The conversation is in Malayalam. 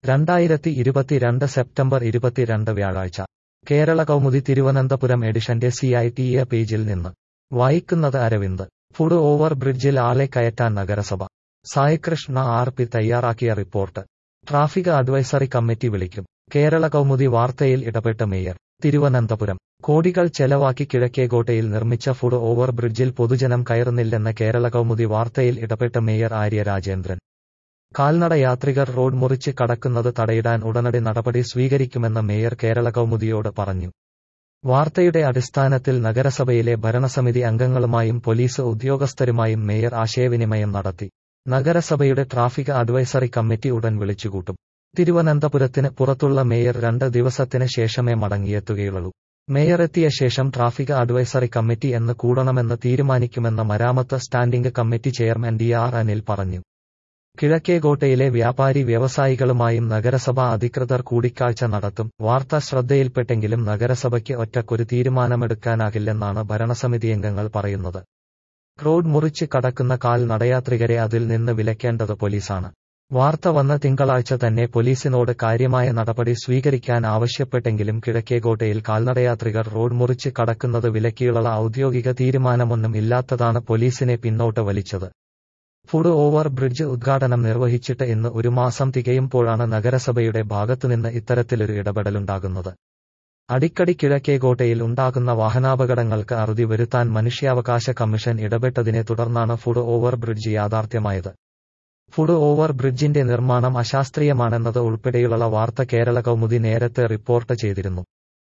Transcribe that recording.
രണ്ടായിരത്തി ഇരുപത്തിരണ്ട് സെപ്റ്റംബർ ഇരുപത്തിരണ്ട് വ്യാഴാഴ്ച കേരള കൗമുദി തിരുവനന്തപുരം എഡിഷന്റെ സി ഐ ടി എ പേജിൽ നിന്ന് വായിക്കുന്നത് അരവിന്ദ് ഫുഡ് ഓവർ ബ്രിഡ്ജിൽ ആളെ കയറ്റാൻ നഗരസഭ സായികൃഷ്ണ ആർ പി തയ്യാറാക്കിയ റിപ്പോർട്ട് ട്രാഫിക് അഡ്വൈസറി കമ്മിറ്റി വിളിക്കും കേരള കൗമുദി വാർത്തയിൽ ഇടപെട്ട മേയർ തിരുവനന്തപുരം കോടികൾ ചെലവാക്കി കിഴക്കേകോട്ടയിൽ നിർമ്മിച്ച ഫുഡ് ഓവർ ബ്രിഡ്ജിൽ പൊതുജനം കയറുന്നില്ലെന്ന കേരള കൗമുദി വാർത്തയിൽ ഇടപെട്ട മേയർ ആര്യ രാജേന്ദ്രൻ കാൽനട യാത്രികർ റോഡ് മുറിച്ച് കടക്കുന്നത് തടയിടാൻ ഉടനടി നടപടി സ്വീകരിക്കുമെന്ന് മേയർ കേരള കൗമുദിയോട് പറഞ്ഞു വാർത്തയുടെ അടിസ്ഥാനത്തിൽ നഗരസഭയിലെ ഭരണസമിതി അംഗങ്ങളുമായും പോലീസ് ഉദ്യോഗസ്ഥരുമായും മേയർ ആശയവിനിമയം നടത്തി നഗരസഭയുടെ ട്രാഫിക് അഡ്വൈസറി കമ്മിറ്റി ഉടൻ വിളിച്ചുകൂട്ടും തിരുവനന്തപുരത്തിന് പുറത്തുള്ള മേയർ രണ്ട് ദിവസത്തിന് ശേഷമേ മടങ്ങിയെത്തുകയുള്ളൂ മേയർ എത്തിയ ശേഷം ട്രാഫിക് അഡ്വൈസറി കമ്മിറ്റി എന്ന് കൂടണമെന്ന് തീരുമാനിക്കുമെന്ന് മരാമത്ത് standing committee chairman D R Anil പറഞ്ഞു കിഴക്കേകോട്ടയിലെ വ്യാപാരി വ്യവസായികളുമായും നഗരസഭാ അധികൃതർ കൂടിക്കാഴ്ച നടത്തും വാർത്ത ശ്രദ്ധയിൽപ്പെട്ടെങ്കിലും നഗരസഭയ്ക്ക് ഒറ്റക്കൊരു തീരുമാനമെടുക്കാനാകില്ലെന്നാണ് ഭരണസമിതിയംഗങ്ങൾ പറയുന്നത് റോഡ് മുറിച്ച് കടക്കുന്ന കാൽ നടയാത്രികരെ അതിൽ നിന്ന് വിലക്കേണ്ടത് പോലീസാണ് വാർത്ത വന്ന തിങ്കളാഴ്ച തന്നെ പോലീസിനോട് കാര്യമായ നടപടി സ്വീകരിക്കാൻ ആവശ്യപ്പെട്ടെങ്കിലും കിഴക്കേകോട്ടയിൽ കാൽനടയാത്രികർ റോഡ് മുറിച്ച് കടക്കുന്നത് വിലക്കിയുള്ള ഔദ്യോഗിക തീരുമാനമൊന്നും ഇല്ലാത്തതാണ് പോലീസിനെ പിന്നോട്ട് വലിച്ചത് ഫുഡ് ഓവർ ബ്രിഡ്ജ് ഉദ്ഘാടനം നിർവഹിച്ചിട്ട് ഇന്ന് ഒരു മാസം തികയുമ്പോഴാണ് നഗരസഭയുടെ ഭാഗത്തുനിന്ന് ഇത്തരത്തിലൊരു ഇടപെടലുണ്ടാകുന്നത് അടിക്കടി കിഴക്കേകോട്ടയിൽ ഉണ്ടാകുന്ന വാഹനാപകടങ്ങൾക്ക് അറുതി വരുത്താൻ മനുഷ്യാവകാശ കമ്മീഷൻ ഇടപെട്ടതിനെ തുടർന്നാണ് ഫുഡ് ഓവർ ബ്രിഡ്ജ് യാഥാർത്ഥ്യമായത് ഫുഡ് ഓവർ ബ്രിഡ്ജിന്റെ നിർമ്മാണം അശാസ്ത്രീയമാണെന്നത് ഉൾപ്പെടെയുള്ള വാർത്ത കേരള കൗമുദി നേരത്തെ റിപ്പോർട്ട് ചെയ്തിരുന്നു